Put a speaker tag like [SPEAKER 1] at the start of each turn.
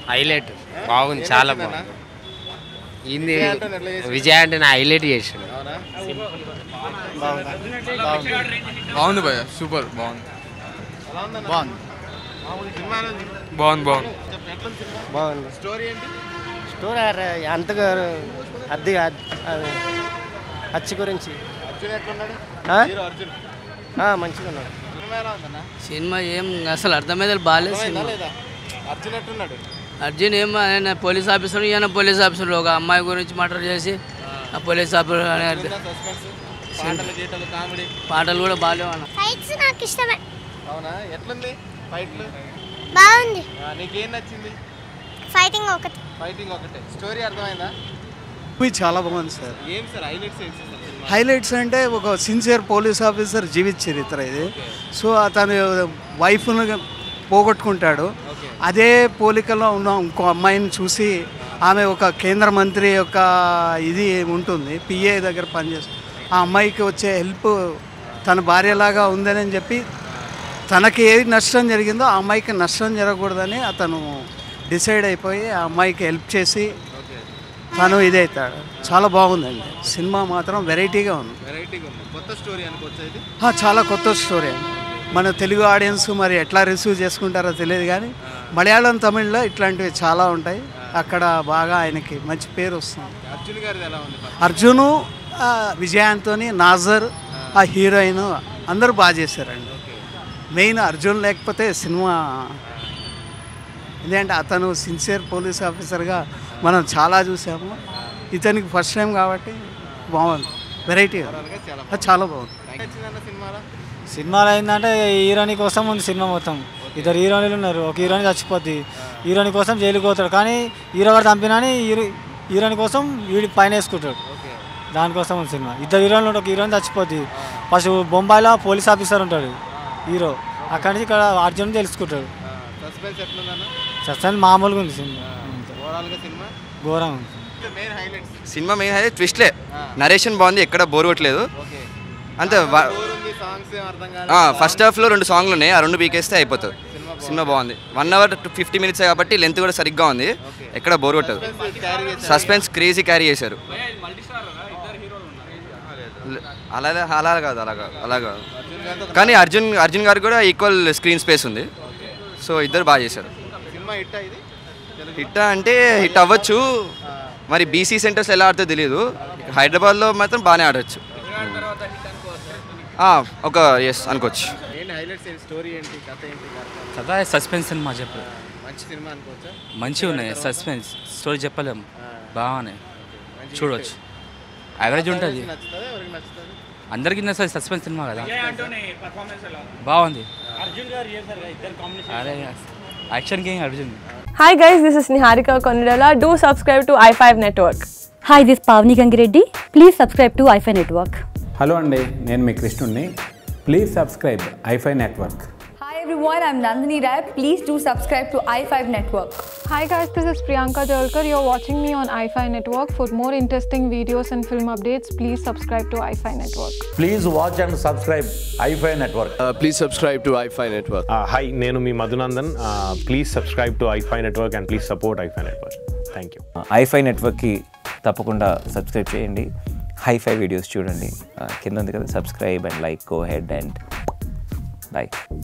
[SPEAKER 1] Highlight బాగుంది చాలా బాగుంది ఇది విజయ్ అంటే నా హైలైట్ చేసాడు
[SPEAKER 2] బాగుంది భయ్య సూపర్ బాగుంది
[SPEAKER 3] బాగుంది
[SPEAKER 2] బాగుంది బాగుంది
[SPEAKER 3] బాగుంది
[SPEAKER 4] స్టోరీ ఏంటి
[SPEAKER 3] స్టోరీ అంతగా అద్దె అచ్చి గురించి
[SPEAKER 4] అర్జున్ ఎట్లున్నాడు
[SPEAKER 3] ఆ?
[SPEAKER 4] హీరో అర్జున్
[SPEAKER 3] ఆ, మంచిగా ఉన్నాడు
[SPEAKER 4] సినిమా ఎలా ఉందన్న
[SPEAKER 5] సినిమా ఏం అసలు అర్థమైతే బాగాలేదు
[SPEAKER 4] అర్థమైందా
[SPEAKER 5] సినిమా
[SPEAKER 4] లేదా అర్జున్ ఎట్టున్నాడు
[SPEAKER 5] అర్జున్ ఏం ఆయన పోలీస్ ఆఫీసర్ ఈయన పోలీస్ ఆఫీసర్ ఒక అమ్మాయి గురించి మర్డర్ చేసి ఆ పోలీస్ ఆఫీసర్ అనే
[SPEAKER 4] సస్పెన్స్ పాటలు గీటలు కామెడీ
[SPEAKER 5] పాటలు కూడా బాగాలేవు అన్న
[SPEAKER 6] ఫైట్స్ నాకు ఇష్టమే
[SPEAKER 4] అవునా ఎట్లుంది ఫైట్లు
[SPEAKER 6] బాగుంది
[SPEAKER 4] నీకేం నచ్చింది
[SPEAKER 6] ఫైటింగ్ ఒకటి
[SPEAKER 4] ఫైటింగ్ ఒకటే స్టోరీ అర్థమైందా
[SPEAKER 7] మూవీ చాలా బాగుంది సార్
[SPEAKER 4] ఏం సార్ హైలైట్స్ ఏంటి సార్ సినిమా
[SPEAKER 7] హైలైట్స్ అంటే ఒక సిన్సియర్ పోలీస్ ఆఫీసర్ జీవిత చరిత్ర ఇది సో అతను వైఫ్ను పోగొట్టుకుంటాడు అదే పోలికలో ఉన్న ఇంకో అమ్మాయిని చూసి ఆమె ఒక కేంద్ర మంత్రి యొక్క ఇది ఉంటుంది పిఏ దగ్గర పనిచేస్తుంది ఆ అమ్మాయికి వచ్చే హెల్ప్ తన భార్యలాగా ఉందని చెప్పి తనకి ఏది నష్టం జరిగిందో ఆ అమ్మాయికి నష్టం జరగకూడదని అతను డిసైడ్ అయిపోయి ఆ అమ్మాయికి హెల్ప్ చేసి తను ఇదవుతాడు చాలా బాగుందండి సినిమా మాత్రం వెరైటీగా ఉంది
[SPEAKER 4] వెరైటీగా ఉంది కొత్త స్టోరీ అనుకోవచ్చు ఇది
[SPEAKER 7] ఆ, చాలా కొత్త స్టోరీ అండి మన తెలుగు ఆడియన్స్ మరి ఎట్లా రిసీవ్ చేసుకుంటారో తెలియదు కానీ మలయాళం తమిళ్లో ఇట్లాంటివి చాలా ఉంటాయి అక్కడ బాగా ఆయనకి మంచి పేరు వస్తుంది
[SPEAKER 4] అర్జున్ గారిది ఎలా ఉంది
[SPEAKER 7] అర్జును ఆ, విజయాంతోని నాజర్ ఆ హీరోయిన్ అందరూ బాగా చేశారండి మెయిన్ అర్జున్ లేకపోతే సినిమా ఎందుకంటే అతను సిన్సియర్ పోలీస్ ఆఫీసర్గా మనం చాలా చూసాము ఇతనికి ఫస్ట్ టైం కాబట్టి బాగుంది వెరైటీ చాలా బాగుంది
[SPEAKER 4] నచ్చిందన్న సినిమాలో
[SPEAKER 8] సినిమాలో ఏంటంటే హీరోని కోసం ఉంది సినిమా మొత్తం ఇద్దరు హీరోయిన్లు ఉన్నారు ఒక హీరోయిన్ చచ్చిపోద్ది హీరోయిన్ కోసం జైలుకి పోతాడు కానీ హీరో వాడు చంపినా అని హీరో హీరోయిన్ కోసం వీడి పైన వేసుకుంటాడు దానికోసం ఉంది సినిమా ఇద్దరు హీరోయిన్లు ఉంటారు ఒక హీరోయిన్ చచ్చిపోద్ది ఫస్ట్ బొంబాయిలో పోలీస్ ఆఫీసర్ ఉంటాడు హీరో అక్కడి నుంచి ఇక్కడ అర్జున్ తెలుసుకుంటాడు
[SPEAKER 4] సస్పెన్స్ ఎట్లుందన్న
[SPEAKER 8] సస్పెన్స్ మామూలుగా ఉంది సినిమా
[SPEAKER 4] ఓవరాల్గా సినిమా
[SPEAKER 8] ఘోరం ఉంది
[SPEAKER 4] మెయిన్ హైలైట్స్
[SPEAKER 9] సినిమా మెయిన్ అయితే ట్విస్ట్లే నరేషన్ బాగుంది ఎక్కడ బోర్ కొట్టలేదు
[SPEAKER 4] ఓకే
[SPEAKER 9] అంతే
[SPEAKER 4] ఉంది సాంగ్స్ ఏం అర్థం కాదు
[SPEAKER 9] ఫస్ట్ హాఫ్లో రెండు సాంగ్లు ఉన్నాయి ఆ రెండు పీకేస్తే అయిపోతుంది సినిమా బాగుంది వన్ అవర్ ఫిఫ్టీ మినిట్స్ కాబట్టి లెంత్ కూడా సరిగ్గా ఉంది ఎక్కడ బోర్ కొట్టదు
[SPEAKER 4] క్యారీ చేసి
[SPEAKER 9] సస్పెన్స్ క్రేజీ క్యారీ చేశారు అలా అలా కాదు అలా కాదు అలా కాదు కానీ అర్జున్ అర్జున్ గారు కూడా ఈక్వల్ స్క్రీన్ స్పేస్ ఉంది సో ఇద్దరు బాగా చేశారు
[SPEAKER 4] సినిమా హిట్ ఇది
[SPEAKER 9] హిట్ అంటే హిట్ అవ్వచ్చు మరి బీసీ సెంటర్స్ ఎలా ఆడుతుందో తెలియదు హైదరాబాద్లో మాత్రం బాగానే ఆడవచ్చు ఆ, ఒక ఎస్ అనుకోవచ్చు
[SPEAKER 4] ఏంటి హైలైట్స్ ఏంటి స్టోరీ ఏంటి కథ ఏంటి కథ?
[SPEAKER 10] కథ సస్పెన్స్ సినిమా చెప్పు
[SPEAKER 4] మంచి సినిమా అనుకోవచ్చా
[SPEAKER 10] మంచిగా ఉన్నాయి సస్పెన్స్ స్టోరీ చెప్పలేము బాగున్నాయి చూడవచ్చు యావరేజ్ ఉంటుంది
[SPEAKER 4] నచ్చుతుంది ఎవరికి నచ్చుతుంది
[SPEAKER 10] అందరికీ నచ్చదు సస్పెన్స్ సినిమా కదా బాగుంది అరే action king Arjun
[SPEAKER 11] Hi guys, this is Niharika Konirala. Do subscribe to i5 Network.
[SPEAKER 12] Hi, this is Pavni Gangireddy. Please subscribe to iFi Network.
[SPEAKER 13] Hello అండి నేను మీ కృష్ణుణ్ణి please subscribe iFi network
[SPEAKER 14] Hi everyone, I'm Nandini Rai. Please do subscribe to i5 Network.
[SPEAKER 15] Hi guys, this is Priyanka Jalkar. You're watching me on iFi Network. For more interesting videos and film updates, please subscribe to iFi Network.
[SPEAKER 16] Please watch and subscribe iFi network
[SPEAKER 17] please subscribe to iFi network
[SPEAKER 18] hi నేను మీ Madhunandan please subscribe to iFi network and please support iFi network thank you
[SPEAKER 19] iFi నెట్వర్క్కి తప్పకుండా subscribe చేయండి hi-fi videos చూడండి ఆ, కింద ఉంది కదా subscribe and like go ahead and by